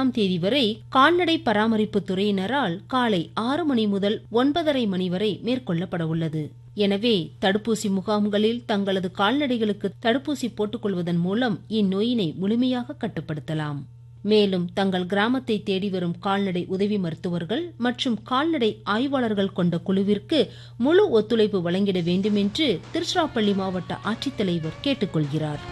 பத்தாம் தேதி வரை கால்நடை பராமரிப்பு துறையினரால் காலை ஆறு மணி முதல் ஒன்பதரை மணி வரை மேற்கொள்ளப்பட உள்ளது எனவே தடுப்பூசி முகாம்களில் தங்களது கால்நடைகளுக்கு தடுப்பூசி போட்டுக்கொள்வதன் மூலம் இந்நோயினை முழுமையாக கட்டுப்படுத்தலாம் மேலும் தங்கள் கிராமத்தை தேடி வரும் கால்நடை உதவி மருத்துவர்கள் மற்றும் கால்நடை ஆய்வாளர்கள் கொண்ட குழுவிற்கு முழு ஒத்துழைப்பு வழங்கிட வேண்டும் என்று திருச்சிராப்பள்ளி மாவட்ட ஆட்சித்தலைவர் கேட்டுக்கொள்கிறார்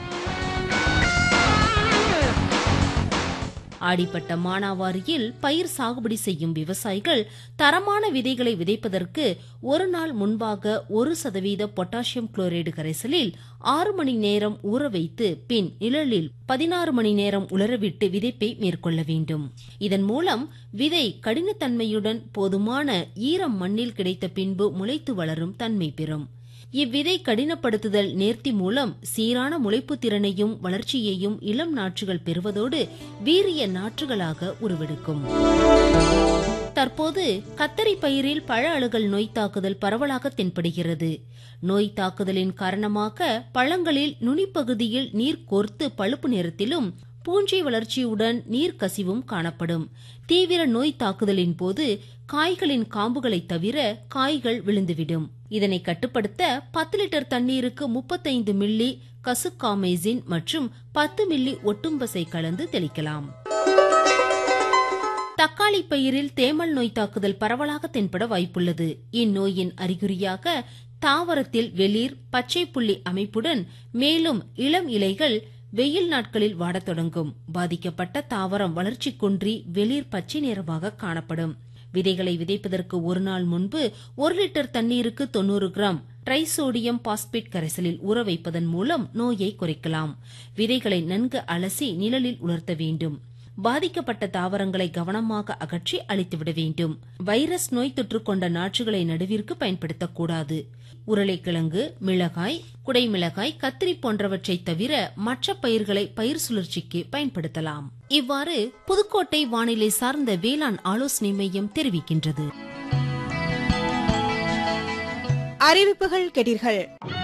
ஆடிப்பட்ட மானாவாரியில் பயிர் சாகுபடி செய்யும் விவசாயிகள் தரமான விதைகளை விதைப்பதற்கு ஒரு நாள் முன்பாக ஒரு சதவீத பொட்டாசியம் குளோரைடு கரைசலில் ஆறு மணி நேரம் ஊற வைத்து பின் நிழலில் பதினாறு மணி நேரம் உலரவிட்டு விதைப்பை மேற்கொள்ள வேண்டும் இதன் மூலம் விதை கடினத்தன்மையுடன் போதுமான ஈரம் மண்ணில் கிடைத்த பின்பு முளைத்து வளரும் தன்மை பெறும் இவ்விதை கடினப்படுத்துதல் நேர்த்தி மூலம் சீரான முளைப்பு திறனையும் வளர்ச்சியையும் இளம் நாற்றுகள் பெறுவதோடு வீரிய நாற்றுகளாக உருவெடுக்கும் தற்போது கத்தரி பயிரில் பழ அழுகல் நோய் தாக்குதல் பரவலாக தென்படுகிறது நோய் தாக்குதலின் காரணமாக பழங்களில் நுனிப்பகுதியில் நீர் கோர்த்து பழுப்பு நிறத்திலும் பூஞ்சை வளர்ச்சியுடன் நீர் கசிவும் காணப்படும் தீவிர நோய் தாக்குதலின் போது காய்களின் காம்புகளை தவிர காய்கள் விழுந்துவிடும் இதனை கட்டுப்படுத்த பத்து லிட்டர் தண்ணீருக்கு முப்பத்தைந்து மில்லி கசுக்காமைசின் மற்றும் பத்து மில்லி ஒட்டும்பசை கலந்து தெளிக்கலாம் தக்காளி பயிரில் தேமல் நோய் தாக்குதல் பரவலாக தென்பட வாய்ப்புள்ளது இந்நோயின் அறிகுறியாக தாவரத்தில் வெளிர் பச்சை புள்ளி அமைப்புடன் மேலும் இளம் இலைகள் வெயில் நாட்களில் வாடத் தொடங்கும் பாதிக்கப்பட்ட தாவரம் வளர்ச்சி குன்றி வெளிர் பச்சை நிறமாக காணப்படும் விதைகளை விதைப்பதற்கு ஒரு நாள் முன்பு ஒரு லிட்டர் தண்ணீருக்கு தொன்னூறு கிராம் ட்ரைசோடியம் பாஸ்பேட் கரைசலில் ஊற வைப்பதன் மூலம் நோயை குறைக்கலாம் விதைகளை நன்கு அலசி நிழலில் உலர்த்த வேண்டும் பாதிக்கப்பட்ட தாவரங்களை கவனமாக அகற்றி அழித்துவிட வேண்டும் வைரஸ் நோய் தொற்று கொண்ட நாற்றுகளை நடுவிற்கு பயன்படுத்தக்கூடாது உருளைக்கிழங்கு மிளகாய் குடைமிளகாய் கத்திரி போன்றவற்றை தவிர மற்ற பயிர்களை பயிர் சுழற்சிக்கு பயன்படுத்தலாம் இவ்வாறு புதுக்கோட்டை வானிலை சார்ந்த வேளாண் ஆலோசனை மையம் தெரிவிக்கின்றது அறிவிப்புகள் கேட்டீர்கள்